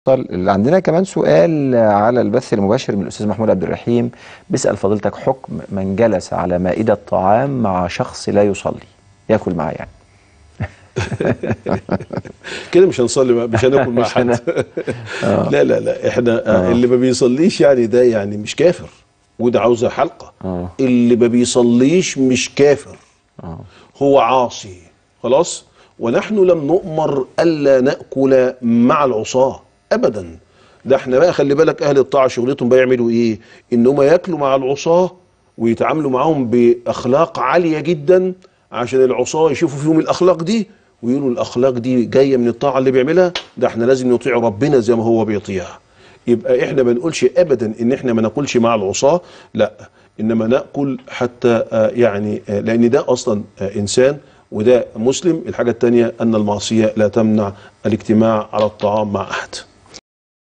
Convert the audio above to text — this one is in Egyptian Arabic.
اللي عندنا كمان سؤال على البث المباشر من الأستاذ محمود عبد الرحيم بيسأل فضيلتك حكم من جلس على مائدة طعام مع شخص لا يصلي ياكل معاه يعني كده مش هنصلي بقى مش هناكل مع مش هن- حد لا لا لا احنا آه. اللي ما بيصليش يعني ده يعني مش كافر وده عاوزه حلقه آه. اللي ما بيصليش مش كافر آه. هو عاصي خلاص ونحن لم نؤمر الا ناكل مع العصاه ابدا ده احنا بقى خلي بالك اهل الطاعه شغلتهم بقى يعملوا ايه ان هم ياكلوا مع العصاه ويتعاملوا معاهم باخلاق عاليه جدا عشان العصاه يشوفوا فيهم الاخلاق دي ويقولوا الاخلاق دي جايه من الطاعه اللي بيعملها ده احنا لازم نطيع ربنا زي ما هو بيطيع يبقى احنا ما نقولش ابدا ان احنا ما ناكلش مع العصاه لا انما ناكل حتى آه، يعني آه، لان ده اصلا آه، انسان وده مسلم الحاجه الثانيه ان المعصيه لا تمنع الاجتماع على الطعام مع احد